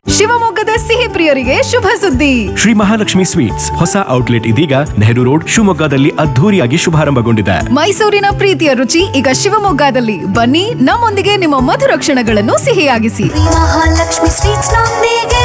ಶಿವಮೊಗ್ಗದ ಸಿಹಿ ಪ್ರಿಯರಿಗೆ ಶುಭ ಸುದ್ದಿ ಶ್ರೀ ಮಹಾಲಕ್ಷ್ಮಿ ಸ್ವೀಟ್ಸ್ ಹೊಸ ಔಟ್ಲೆಟ್ ಇದೀಗ ನೆಹರು ರೋಡ್ ಶಿವಮೊಗ್ಗದಲ್ಲಿ ಅದ್ಧೂರಿಯಾಗಿ ಶುಭಾರಂಭಗೊಂಡಿದೆ ಮೈಸೂರಿನ ಪ್ರೀತಿಯ ರುಚಿ ಈಗ ಶಿವಮೊಗ್ಗದಲ್ಲಿ ಬನ್ನಿ ನಮ್ಮೊಂದಿಗೆ ನಿಮ್ಮ ಮಧುರ ಕ್ಷಣಗಳನ್ನು ಸಿಹಿಯಾಗಿಸಿ ಮಹಾಲಕ್ಷ್ಮಿ ಸ್ವೀಟ್ಸ್ ನೊಂದಿಗೆ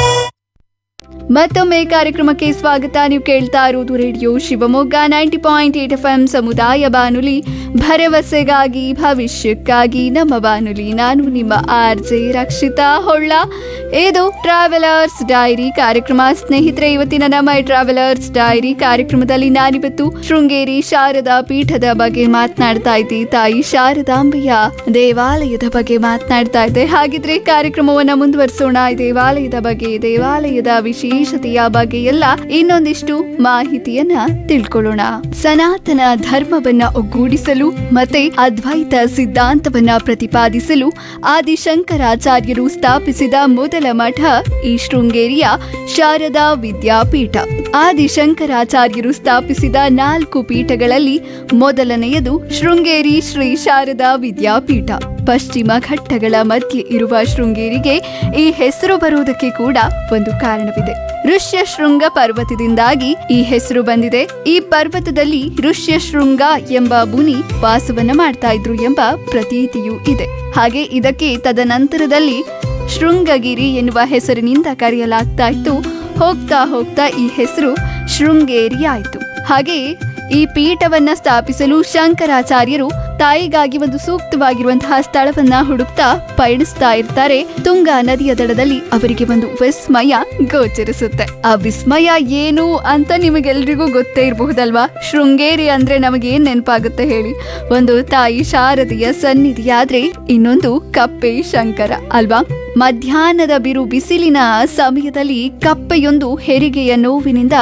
ಮತ್ತೊಮ್ಮೆ ಕಾರ್ಯಕ್ರಮಕ್ಕೆ ಸ್ವಾಗತ ನೀವು ಕೇಳ್ತಾ ಇರುವುದು radio Shivamogga ninety point eight F M ಸಮುದಾಯ ಬಾನುಲಿ ಭರವಸೆಗಾಗಿ ಭವಿಷ್ಯಕ್ಕಾಗಿ ನಮ್ಮ ಬಾನುಲಿ ನಾನು ನಿಮ್ಮ ಆರ್ ಜೆ ರಕ್ಷಿತಾ ಹೊಳ್ಳ ಇದು ಟ್ರಾವೆಲರ್ಸ್ ಡೈರಿ ಕಾರ್ಯಕ್ರಮ ಸ್ನೇಹಿತರೆ ಇವತ್ತಿನ ನಮ್ಮ ಈ ಟ್ರಾವೆಲರ್ಸ್ ಡೈರಿ ಕಾರ್ಯಕ್ರಮದಲ್ಲಿ ನಾನಿವತ್ತು ಶೃಂಗೇರಿ ಶಾರದಾ ಪೀಠದ ಬಗ್ಗೆ ಮಾತನಾಡ್ತಾ ಇದ್ದೆ ತಾಯಿ ಶಾರದಾಂಬೆಯ ದೇವಾಲಯದ ಬಗ್ಗೆ ಮಾತನಾಡ್ತಾ ಇದ್ದೆ ಹಾಗಿದ್ರೆ ಕಾರ್ಯಕ್ರಮವನ್ನ ಮುಂದುವರಿಸೋಣ ಈ ದೇವಾಲಯದ ಬಗ್ಗೆ ದೇವಾಲಯದ ವಿಶೇಷತೆಯ ಬಗ್ಗೆ ಎಲ್ಲ ಇನ್ನೊಂದಿಷ್ಟು ಮಾಹಿತಿಯನ್ನ ತಿಳ್ಕೊಳ್ಳೋಣ ಸನಾತನ ಧರ್ಮವನ್ನ ಒಗ್ಗೂಡಿಸಲು ಮತ್ತೆ ಅದ್ವೈತ ಸಿದ್ಧಾಂತವನ್ನ ಪ್ರತಿಪಾದಿಸಲು ಆದಿಶಂಕರಾಚಾರ್ಯರು ಸ್ಥಾಪಿಸಿದ ಮೊದಲ ಮಠ ಈ ಶೃಂಗೇರಿಯ ಶಾರದಾ ವಿದ್ಯಾಪೀಠ ಆದಿಶಂಕರಾಚಾರ್ಯರು ಸ್ಥಾಪಿಸಿದ ನಾಲ್ಕು ಪೀಠಗಳಲ್ಲಿ ಮೊದಲನೆಯದು ಶೃಂಗೇರಿ ಶ್ರೀ ಶಾರದಾ ವಿದ್ಯಾಪೀಠ ಪಶ್ಚಿಮ ಘಟ್ಟಗಳ ಮಧ್ಯೆ ಇರುವ ಶೃಂಗೇರಿಗೆ ಈ ಹೆಸರು ಬರುವುದಕ್ಕೆ ಕೂಡ ಒಂದು ಕಾರಣವಿದೆ ಋಷ್ಯಶೃಂಗ ಪರ್ವತದಿಂದಾಗಿ ಈ ಹೆಸರು ಬಂದಿದೆ ಈ ಪರ್ವತದಲ್ಲಿ ಋಷ್ಯಶೃಂಗ ಎಂಬ ಮುನಿ ವಾಸವನ್ನ ಮಾಡ್ತಾ ಇದ್ರು ಎಂಬ ಪ್ರತೀತಿಯೂ ಇದೆ ಹಾಗೆ ಇದಕ್ಕೆ ತದನಂತರದಲ್ಲಿ ಶೃಂಗಗಿರಿ ಎನ್ನುವ ಹೆಸರಿನಿಂದ ಕರೆಯಲಾಗ್ತಾ ಇತ್ತು ಹೋಗ್ತಾ ಹೋಗ್ತಾ ಈ ಹೆಸರು ಶೃಂಗೇರಿ ಆಯಿತು ಹಾಗೆ ಈ ಪೀಠವನ್ನ ಸ್ಥಾಪಿಸಲು ಶಂಕರಾಚಾರ್ಯರು ತಾಯಿಗಾಗಿ ಒಂದು ಸೂಕ್ತವಾಗಿರುವಂತಹ ಸ್ಥಳವನ್ನ ಹುಡುಕ್ತಾ ಪಯಣಿಸ್ತಾ ಇರ್ತಾರೆ ತುಂಗಾ ನದಿಯ ದಡದಲ್ಲಿ ಅವರಿಗೆ ಒಂದು ವಿಸ್ಮಯ ಗೋಚರಿಸುತ್ತೆ ಆ ವಿಸ್ಮಯ ಏನು ಅಂತ ನಿಮಗೆಲ್ರಿಗೂ ಗೊತ್ತೇ ಇರಬಹುದಲ್ವಾ ಶೃಂಗೇರಿ ಅಂದ್ರೆ ನಮಗೆ ಏನ್ ನೆನಪಾಗುತ್ತೆ ಹೇಳಿ ಒಂದು ತಾಯಿ ಶಾರದೆಯ ಸನ್ನಿಧಿಯಾದ್ರೆ ಇನ್ನೊಂದು ಕಪ್ಪೆ ಶಂಕರ ಅಲ್ವಾ ಮಧ್ಯಾಹ್ನದ ಬಿರು ಬಿಸಿಲಿನ ಸಮಯದಲ್ಲಿ ಕಪ್ಪೆಯೊಂದು ಹೆರಿಗೆಯ ನೋವಿನಿಂದ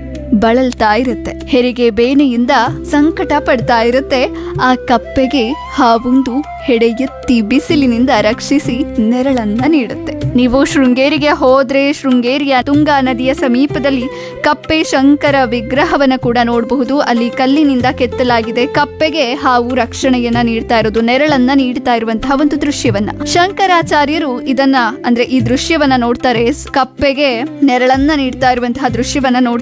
ಬಳಲ್ತಾ ಇರುತ್ತೆ ಹೆರಿಗೆ ಬೇನೆಯಿಂದ ಸಂಕಟ ಪಡ್ತಾ ಇರುತ್ತೆ ಆ ಕಪ್ಪೆಗೆ ಹಾವೊಂದು ಹೆಡೆ ಎತ್ತಿ ಬಿಸಿಲಿನಿಂದ ರಕ್ಷಿಸಿ ನೆರಳನ್ನ ನೀಡುತ್ತೆ ನೀವು ಶೃಂಗೇರಿಗೆ ಹೋದ್ರೆ ಶೃಂಗೇರಿಯ ತುಂಗಾ ನದಿಯ ಸಮೀಪದಲ್ಲಿ ಕಪ್ಪೆ ಶಂಕರ ವಿಗ್ರಹವನ್ನ ಕೂಡ ನೋಡಬಹುದು ಅಲ್ಲಿ ಕಲ್ಲಿನಿಂದ ಕೆತ್ತಲಾಗಿದೆ ಕಪ್ಪೆಗೆ ಹಾವು ರಕ್ಷಣೆಯನ್ನ ನೀಡ್ತಾ ಇರೋದು ನೆರಳನ್ನ ನೀಡ್ತಾ ಇರುವಂತಹ ಒಂದು ದೃಶ್ಯವನ್ನ ಶಂಕರಾಚಾರ್ಯರು ಇದನ್ನ ಅಂದ್ರೆ ಈ ದೃಶ್ಯವನ್ನ ನೋಡ್ತಾರೆ ಕಪ್ಪೆಗೆ ನೆರಳನ್ನ ನೀಡ್ತಾ ಇರುವಂತಹ ದೃಶ್ಯವನ್ನ ನೋಡ್ತಾ